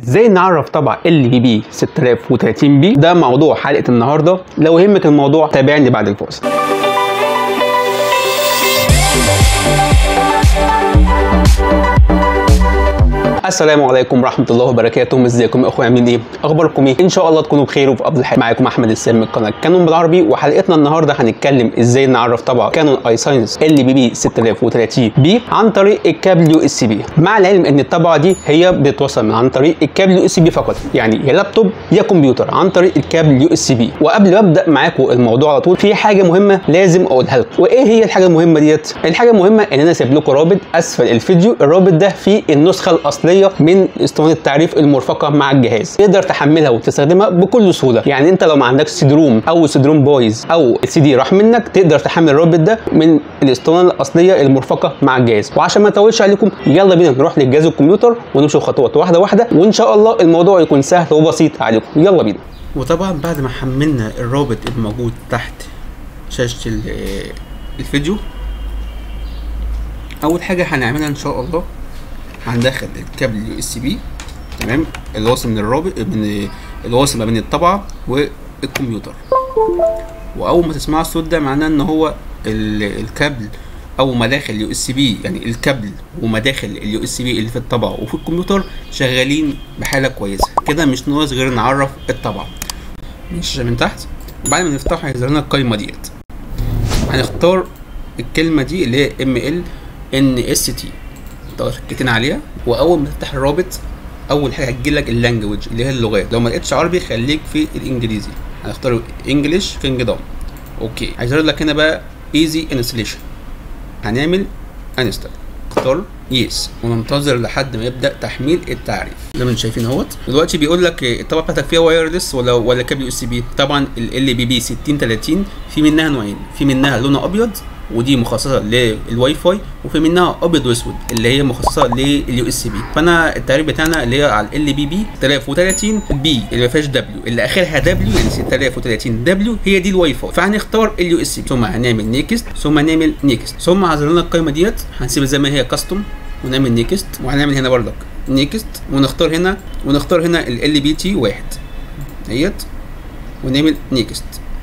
ازاي نعرف طبع ال بي بي 6030 بي ده موضوع حلقه النهارده لو يهمك الموضوع تابعني بعد الفاصل السلام عليكم ورحمه الله وبركاته ازيكم يا اخويا عاملين ايه اخباركم ايه ان شاء الله تكونوا بخير وفي افضل حال معاكم احمد السام من قناه كانون بالعربي وحلقتنا النهارده هنتكلم ازاي نعرف طبعا كانون اي ساينس ال بي بي 6030 بي عن طريق الكابل يو اس بي مع العلم ان الطبعه دي هي بتوصل من عن طريق الكابل يو اس بي فقط يعني يا لابتوب يا كمبيوتر عن طريق الكابل يو اس بي وقبل ما ابدا معاكم الموضوع على طول في حاجه مهمه لازم اقولها لكم وايه هي الحاجه المهمه ديت الحاجه المهمه ان انا سايب لكم رابط اسفل الفيديو الرابط ده فيه النسخه الاصليه من اسطوانه التعريف المرفقه مع الجهاز تقدر تحملها وتستخدمها بكل سهوله يعني انت لو ما عندكش سي روم او سي روم بايظ او السي دي راح منك تقدر تحمل الرابط ده من الاسطوانه الاصليه المرفقه مع الجهاز وعشان ما اطولش عليكم يلا بينا نروح للجهاز الكمبيوتر ونمشي خطوات واحده واحده وان شاء الله الموضوع يكون سهل وبسيط عليكم يلا بينا وطبعا بعد ما حملنا الرابط الموجود تحت شاشه الفيديو اول حاجه هنعملها ان شاء الله هندخل الكابل اليو اس بي تمام اللي واصل من الرابط من اللي واصل ما بين الطبعه والكمبيوتر واول ما تسمعوا الصوت ده معناه ان هو الكابل او مداخل اليو اس بي يعني الكابل ومداخل اليو اس بي اللي في الطبعه وفي الكمبيوتر شغالين بحاله كويسه كده مش ناقص غير نعرف الطبعه من الشاشه من تحت وبعد ما نفتحها هيظهر لنا القايمه ديت هنختار الكلمه دي اللي هي ام ال ان اس تي تكتين عليها واول ما تفتح الرابط اول حاجه هتجيلك اللانجوج اللي هي اللغات لو ما لقيتش عربي خليك في الانجليزي هنختار انجلش كينجدوم اوكي هيظهر لك هنا بقى ايزي انستليشن هنعمل انستل اختار يس وننتظر لحد ما يبدا تحميل التعريف زي ما انتم شايفين اهوت دلوقتي بيقول لك الطبقه بتاعتك فيها وايرلس ولا ولا كابل يو اس بي طبعا ال بي بي 6030 في منها نوعين في منها لونها ابيض ودي مخصصه للواي فاي وفي منها ابيض واسود اللي هي مخصصه لليو اس بي فانا التعريف بتاعنا اللي هي على ال بي بي 3030 بي اللي ما فيهاش دبليو اللي اخرها دبليو يعني 6030 دبليو هي دي الواي فاي فهنختار اليو اس بي ثم هنعمل نيكست ثم هنعمل نيكست ثم هظهر لنا القائمه ديت هنسيبها زي ما هي كاستوم ونعمل نيكست وهنعمل هنا بردك نيكست ونختار هنا ونختار هنا ال بي تي واحد اهيت ونعمل نيكست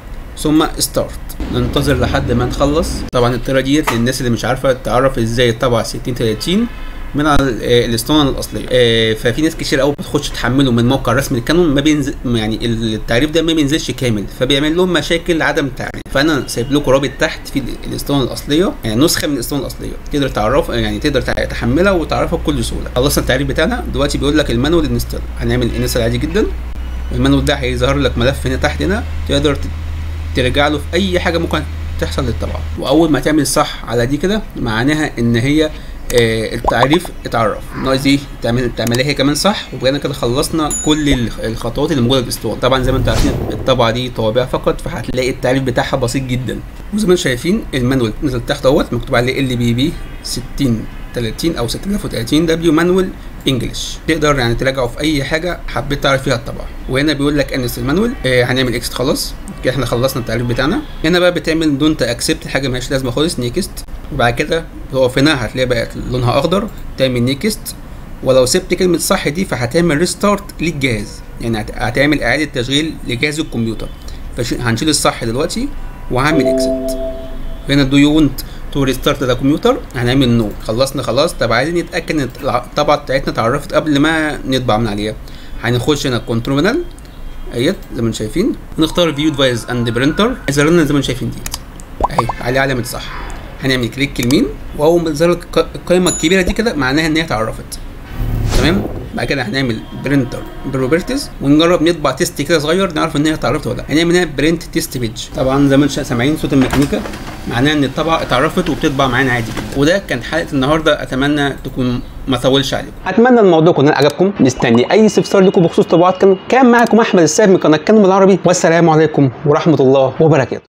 ثم ستارت ننتظر لحد ما نخلص طبعا الطريقه ديت للناس اللي مش عارفه تعرف ازاي تطبع 60 30 من على الاسطوانه الاصليه آه ففي ناس كتير قوي بتخش تحمله من موقع رسمي الكانون ما بينزل يعني التعريف ده ما بينزلش كامل فبيعمل لهم مشاكل عدم تعريف فانا سايب لكم رابط تحت في الاسطوانه الاصليه يعني نسخه من الاسطوانه الاصليه تقدر تعرف يعني تقدر تحملها وتعرفها بكل سهوله خلصنا التعريف بتاعنا دلوقتي بيقول لك المانوال انستال هنعمل انستال عادي جدا المانوال ده هيظهر لك ملف هنا تحت هنا تقدر ترجع له في اي حاجه ممكن تحصل للطبعه واول ما تعمل صح على دي كده معناها ان هي آه التعريف اتعرف ناقص دي تعمل تعملها هي كمان صح وبقينا كده خلصنا كل الخطوات اللي موجوده في الاسطوانه طبعا زي ما انتم عارفين الطبعه دي طوابع فقط فهتلاقي التعريف بتاعها بسيط جدا وزي ما انتم شايفين المانوال نزل تحت اهوت مكتوب عليه ال بي بي 60 30 او 6030 دبليو مانوال انجلش تقدر يعني تراجعه في اي حاجه حبيت تعرف فيها الطبعه وهنا بيقول لك انس المانوال آه هنعمل اكست خلاص كده احنا خلصنا التعريف بتاعنا هنا بقى بتعمل دونت اكسبت حاجه مالهاش لازمه خالص نيكست وبعد كده تقف هنا هتلاقي بقت لونها اخضر تعمل نيكست ولو سبت كلمه صح دي فهتعمل ريستارت للجهاز يعني هتعمل اعاده تشغيل لجهاز الكمبيوتر فهنشيل الصح دلوقتي وهعمل اكسبت هنا دو يو ونت تو ريستارت ذا كمبيوتر هنعمل نو خلصنا خلاص طب عايزين نتاكد ان الطبعه بتاعتنا اتعرفت قبل ما نطبع من عليها هنخش هنا كنترول بانل اهيت زي ما انتم شايفين ونختار فيو ديفايس اند برينتر هيظهر لنا زي ما انتم شايفين ديت اهي عليه علامه صح هنعمل كليك يمين واول ما تظهر القائمه الكبيره دي كده معناها ان هي اتعرفت تمام بعد كده هنعمل برينتر بروبرتيز ونجرب نطبع تيست كده صغير نعرف ان هي اتعرفت ولا لا هنعمل هنا برنت تيست بيج طبعا زي ما انتم سامعين صوت الميكانيكا معناه ان الطبعه اتعرفت وبتطبع معانا عادي جدا وده كان حلقه النهارده اتمنى تكون ما طولش عليكم اتمنى الموضوع يكون عجبكم مستني اي استفسار لكم بخصوص طباعات كانون كان معاكم احمد السيد من قناه كانون بالعربي والسلام عليكم ورحمه الله وبركاته